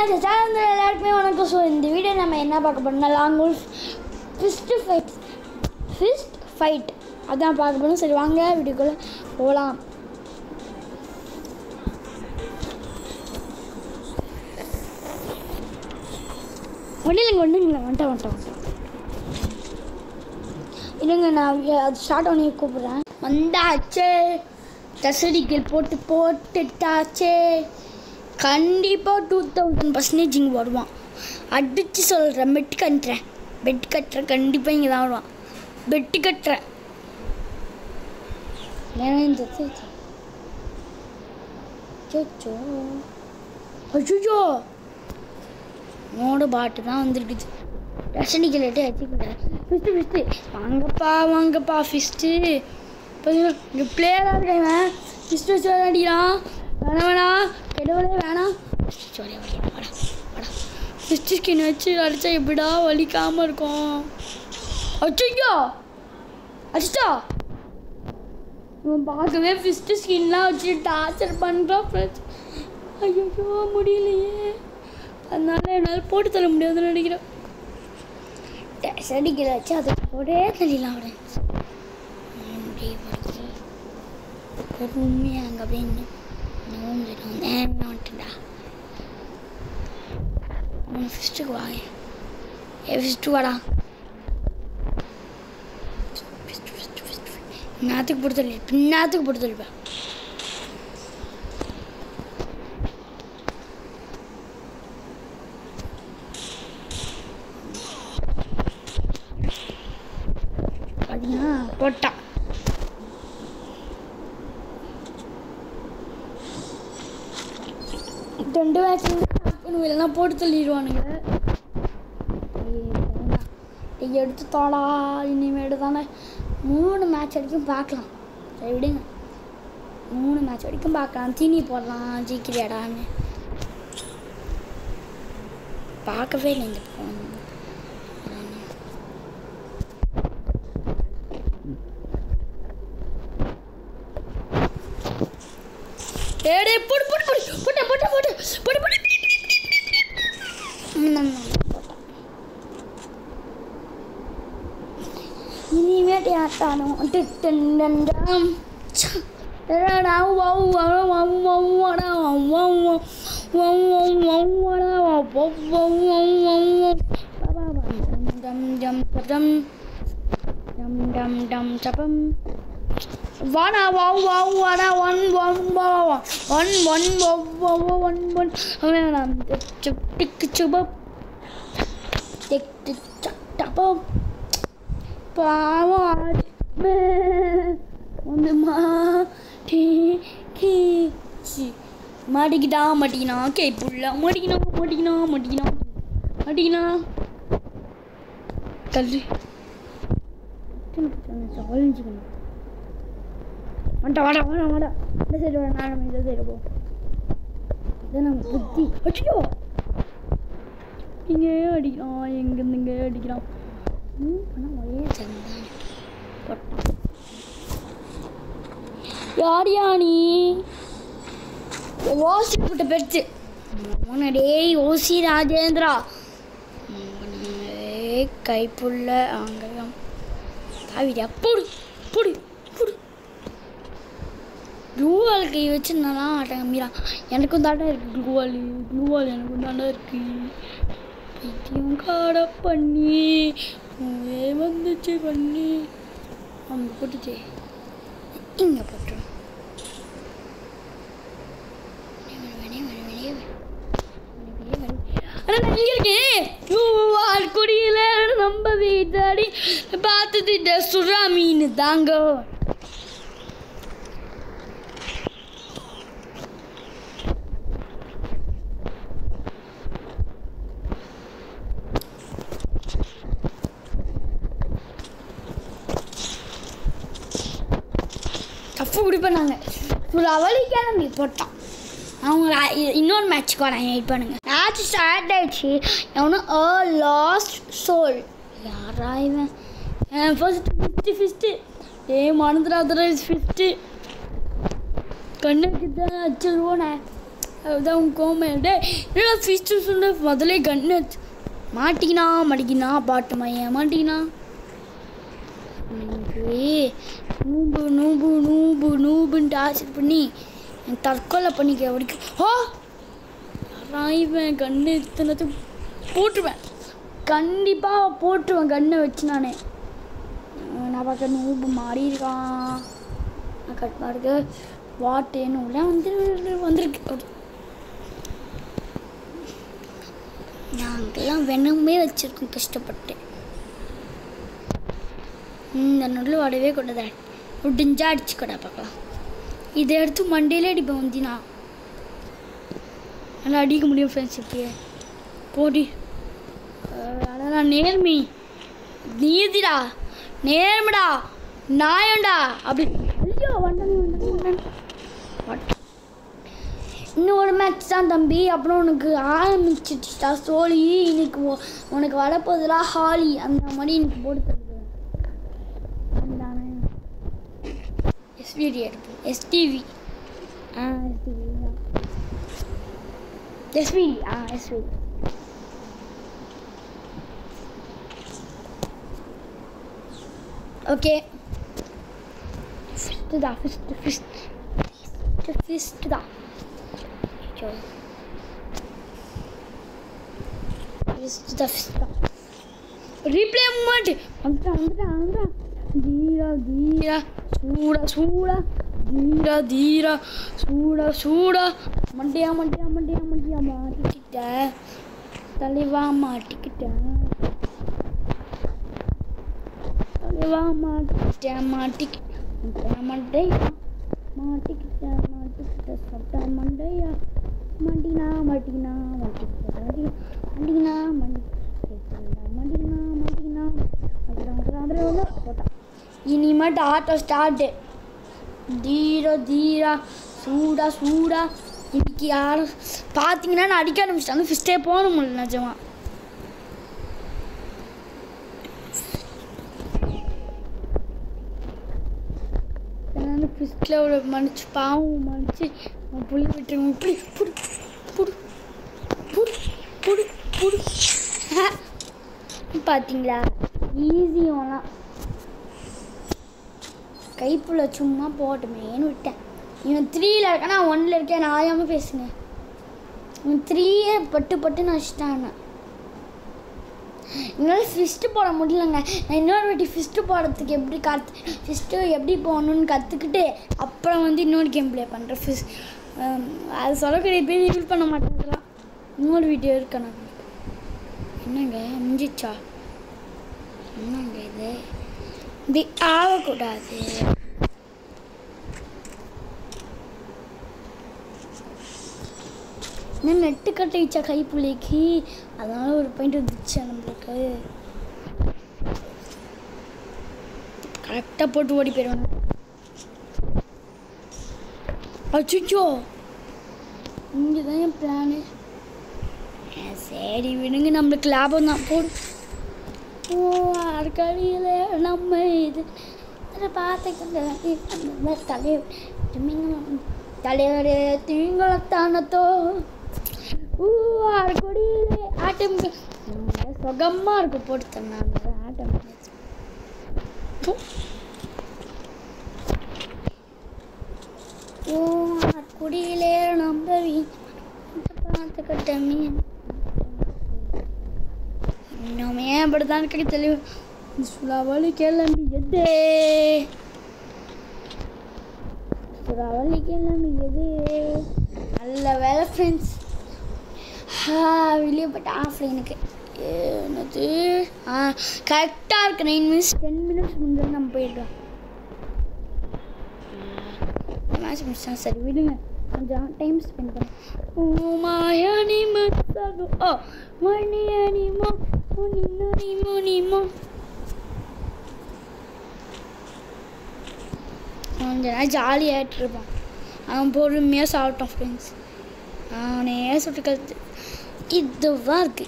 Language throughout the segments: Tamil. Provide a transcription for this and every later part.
சேனல் எல்லாருக்குமே வணக்கம் ஸோ இந்த வீடியோ நம்ம என்ன பார்க்க போறோம்னா lone wolf fist fight fist fight அதான் பார்க்க போறோம் சரி வாங்க வீடியோக்குள்ளே போகலாம் ஒன்றும் ஒன்றுங்களா வந்துட்டேன் வந்துட்டேன் வந்துட்டேன் இருங்க நான் அது ஸ்டார்ட் பண்ணி கூப்பிட்றேன் வந்தாச்சே தசடிகள் போட்டு போட்டுட்டாச்சே கண்டிப்பாக டூ தௌசண்ட் பர்சன்டேஜ் இங்கே வருவான் அடித்து சொல்கிறேன் பெட் கட்டுறேன் பெட் கட்டுறேன் கண்டிப்பாக இங்கே தான் வருவான் பெட்டு கட்டுறேன் ஏன்னா இந்த சோச்சோ அச்சோ நோட பாட்டு தான் வந்திருக்குது ரசனிக்கு லேட்டு வச்சுக்கிறேன் ஃபிஸ்ட்டு ஃபிஸ்ட்டு வாங்கப்பா வாங்கப்பா ஃபிஸ்ட்டு இப்போ இங்கே பிளேயராக இருக்கேன் ஃபிஸ்ட்டு வச்சு விளையாடிக்கிறான் வேணாம் வேணாம் கெடவுளே வேணாம் ஃபிஸ்ட்டு வரையா வரையா வாடா வாடா ஃபிஸ்ட்டு ஸ்கின் வச்சு அடித்தா எப்படிடா வலிக்காமல் இருக்கும் அச்சோ அடிச்சிட்டா இவன் பார்க்கவே ஃபிஸ்ட்டு ஸ்கின்லாம் வச்சு டார்ச்சர் பண்ணுறான் ஃப்ரெண்ட்ஸ் ஐயோ முடியலையே அதனால என்னால் போட்டு தர முடியாதுன்னு நினைக்கிறேன் டேஸ் அடிக்கிற வச்சு அதை போடே தள்ளிடலாம் ஃப்ரெண்ட்ஸ் பொறுமையாக அங்கே அப்படின்னு நோஞ்சிடும் என்ன வந்துட்டுடா உனக்கு ஃபிஸ்ட்டுக்கு வாங்க ஏ ஃபிஸ்ட்டு வாடா பின்னாத்துக்கு போட்டு தள்ளி பின்னாத்துக்கு போட்டு தள்ளிப்பேன் பார்த்தீங்கன்னா போட்டான் ரெண்டு மேட்ச் இல்லைன்னா போட்டு தள்ளிடுவானுங்க டேய் எடுத்து தாடா இனிமேடு தானே மூணு மேட்ச் வரைக்கும் பார்க்கலாம் சரி விடுங்க மூணு மேட்ச் வரைக்கும் பார்க்கலாம் தீனி போடலாம் ஜீக்கிரியாடான்னு பார்க்கவே இல்லை இந்த phone. ஏடே போடு போடு போடு போட்டு போட்டு போட்டு போட்டு போட்டு இனிமேட்டு ஆட்டானோ டிட்டண்டண்டம் வாடா வா வா வாடா ஒன் ஒன் வா ஒன் ஒன் வா வா ஒன் ஒன் அவன் டிக்கு சுபப் டிக் டிக் சக் டபம் பாவம் ஒன்று மாட்டி கீச்சி மாட்டிக்கிட்டா மாட்டிக்கினா கே புள்ள மாட்டிக்கினா மாட்டிக்கினா மாட்டிக்கினா மாட்டிக்கினா தள்ளு வலிஞ்சுக்கணும் வந்துட்டா வாடா வாடா வாடா இந்த சைடு வாடா நான் இந்த சைடு போ இதான் நம்ம புத்தி அச்சோ இங்கே அடிக்கிறான் எங்கேருந்து இங்கே அடிக்கிறான் மூவ் பண்ண ஒரே சந்தான் போட்டான் யார் யானி ஓசி போட்ட பெருத்து டேய் ஓசி ராஜேந்திரா மகனே, கைப்புள்ள அங்கெல்லாம் தாவிடியா போடு போடு போடு க்ளூவால் கை வச்சு நல்லா ஆட்டாங்க மீரா எனக்கும் தாண்டா இருக்குது க்ளூவால் க்ளூவால் எனக்கும் தாண்டா இருக்கு பைத்தியம் காட பண்ணி நோயே வந்துச்சு பண்ணி அங்கே போட்டுச்சு இங்கே போட்டுரும் குடியில நம்ம வீட்டாடி பார்த்துட்டு சுறா மீன் தாங்க டஃப்பு குடி பண்ணாங்க ஒரு அவளி கிளம்பி போட்டான் அவங்க இ- இன்னொரு மேட்ச்சுக்கு வரேன் வெயிட் பண்ணுங்க மேட்ச் ஸ்டார்ட் ஆயிடுச்சு எவனும் அ லாஸ்ட் சோல் யாரா இவன் ஃபர்ஸ்ட் ஃபிஃப்டி ஃபிஃப்டி ஏ மறந்துடாதடா ஃபிஃப்டி கண்ணுக்கு தான் அடிச்சிருவோண்ணே அதுதான் உன் கோமை டே என்னடா ஃபிஸ்ட்டு சொன்ன முதல்ல கன்னு மாட்டிக்கினா மாட்டிக்கினா பாட்டு மையன் மாட்டிக்கினா ஏய், நூபு நூபு நூபு நூபுன்னு டார்ச்சர் பண்ணி என் தற்கொலை பண்ணிக்க வரைக்கும் ஓ இவன் கண்ணு இத்தனத்து போட்டுருவேன் கண்டிப்பாக போட்டுருவேன் கண்ணை வச்சு நான் நான் பார்க்க நூபு மாறி இருக்கான் நான் கட் மாடுக்கு வாட்டேன்னு உள்ள வந்து வந்திருக்கு நாங்கெல்லாம் வெனமே வச்சுருக்கோம் கஷ்டப்பட்டு இந்த நடுவில் வடவே கொண்டதா முடிஞ்சா அடிச்சுக்கடா பார்க்கலாம் இதை எடுத்து மண்டையிலே அடிப்பேன் வந்தினா நல்லா அடிக்க முடியும் ஃப்ரெண்ட்ஸ் இப்பயே போடி அதான் நேர்மி நீதிடா நேர்மடா நியாயம்டா அப்படி ஐயோ வந்தனே வந்தனே வந்தனே வட்- இன்னும் ஒரு மேட்ச் தான் தம்பி அப்புறம் உனக்கு ஆரம்பிச்சிட்டா சோழி இன்னைக்கு உ- உனக்கு வரப்போதெல்லாம் ஹாலி அந்த மாதிரி இன்னைக்கு போட்டு தருது எஸ்விடி எடுப்போம் எஸ்டிவி ஆ எஸ்டிவி தான் எஸ்விடி ஆ எஸ்விடி ஓகே ஃபிஸ்ட்டு தான் ஃபிஸ்ட்டு ஃபிஸ்ட் ஃபிஸ்ட்டு தான் ஃபிஸ்ட்டு தான் ஃபிஸ்ட் தான் ரீப்ளே மூமெண்ட் வந்துட்டான் வந்துட்டான் வந்துட்டான் தீரா தீரா சூடா சூடா தீரா தீரா சூடா சூடா மண்டியா மண்டியா மண்டியா மண்டியா மாட்டிக்கிட்டேன் தலைவா மாட்டிக்கிட்டேன் தலைவா மாட்டிக்கிட்டேன் மாட்டிக்கிட்டேன் மண்டையா மாட்டிக்கிட்டேன் மாட்டிக்கிட்டேன் சொட்டா மண்டையா மண்டினா மட்டினா மாட்டிக்கிட்டேன் மண்டினா மண்டி மண்டினா மண்டினா மண்டினா போட்டான் இனிமேட்டு ஆட்டம் ஸ்டார்ட்டு தீரா தீரா சூடா சூடா இன்னைக்கு யாரும் பார்த்தீங்கன்னா நான் அடிக்க ஆரம்பிச்சிட்டேன் ஃபிஸ்டே போக முடியல நிஜமா நான் ஃபிஸ்டில் ஒரு மன்னிச்சு பாவம் மன்னிச்சு அவன் புள்ளி விட்டுருங்க இப்படி புடு புடு புடு புடு புடு பார்த்தீங்களா ஈஸியாலாம் கைப்புள்ள சும்மா போட்டுமேன்னு விட்டேன் இவன் த்ரீயில் இருக்கான் நான் ஒன்னில் இருக்கேன் நான் ஆயாமல் பேசுங்க இவன் த்ரீயே பட்டு பட்டு நடிச்சிட்டான் என்னால் ஃபிஸ்ட்டு போட முடியலங்க நான் இன்னொரு வாட்டி ஃபிஸ்ட்டு போடுறதுக்கு எப்படி கற்று ஃபிஸ்ட்டு எப்படி போடணும்னு கற்றுக்கிட்டு அப்புறம் வந்து இன்னொரு கேம் ப்ளே பண்ணுறேன் ஃபிஸ் அது சொல்லக்கூடிய பேர் ரிவீல் பண்ண மாட்டேங்கிறான் இன்னொரு வீடியோ இருக்கு நான் என்னங்க முடிஞ்சிச்சா என்னங்க இது இது ஆகக்கூடாது இன்னும் நெட்டு கட்டிச்சா கைப்புள்ளைக்கு அதனால ஒரு பாயிண்ட் வந்துச்சு நம்மளுக்கு கரெக்டாக போட்டு ஓடி போயிடுவாங்க அச்சுச்சோ இங்கே தான் என் பிளானு சரி விடுங்க நம்மளுக்கு லாபம் தான் போடு ஓ அற்கடியில் நம்ம இது இதில் பார்த்துக்கிட்ட தலைய தலையோட தீங்களத்தானத்தோ ஊ அற்கொடியிலே ஆட்டம் சுகமாக இருக்கு போட்டு தந்தாங்க ஆட்டம் ப்பு. ஓ அற்கொடியிலே நம்ம பார்த்துக்கிட்ட மீன் இன்னுமே அப்படிதான் இருக்கு தெளிவு சுலாவளி கிளம்பியதே சுலாவளி கிளம்பியதே நல்ல வேலை ஃப்ரெண்ட்ஸ் வெளியே போயிட்டு ஆஃப்லைனுக்கு என்னது ஆ கரெக்டாக இருக்கு நைன் மினிட்ஸ் டென் மினிட்ஸ் முன்னாடி நம்ம போயிடுவோம் மேட்ச் முடிச்சா சரி விடுங்க கொஞ்சம் டைம் ஸ்பெண்ட் பண்ண ஓ மாயானி மசாகு ஓ மணியானி மோ முனி நுனி முனி மோ கொஞ்ச நேரம் ஜாலியாகிட்டு இருப்பான் அவன் பொறுமையாக சாப்பிட்டான் ஃப்ரெண்ட்ஸ் அவனே சுட்டு கற்று இதுவாக இருக்கு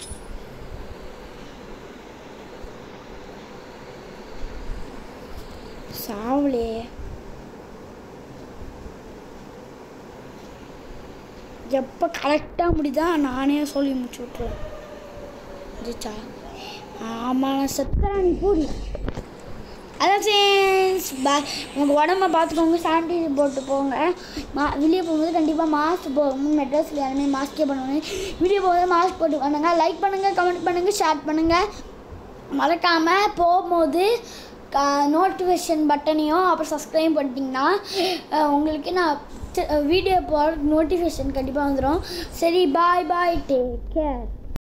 சாவலே எப்போ கரெக்டாக முடியுதா நானே சொல்லி முடிச்சு விட்ருவேன் ஜிச்சா ஆமாம் நான் செத்துறேன் நீ போடி அதான் ஃப்ரெண்ட்ஸ் பாய் உங்கள் உடம்ப பார்த்துக்கோங்க சானிடைசர் போட்டு போங்க மா வெளியே போகும்போது கண்டிப்பாக மாஸ்க் போ மெட்ரஸில் யாருமே மாஸ்கே பண்ணுவாங்க வீடியோ போகும்போது மாஸ்க் போட்டு பண்ணுங்க லைக் பண்ணுங்கள் கமெண்ட் பண்ணுங்கள் ஷேர் பண்ணுங்கள் மறக்காமல் போகும்போது நோட்டிஃபிகேஷன் பட்டனையும் அப்புறம் சப்ஸ்கிரைப் பண்ணிட்டீங்கன்னா அஹ், உங்களுக்கு நான் வீடியோ போகிற நோட்டிஃபிகேஷன் கண்டிப்பாக வந்துடும் சரி பாய் பாய் டேக் கேர்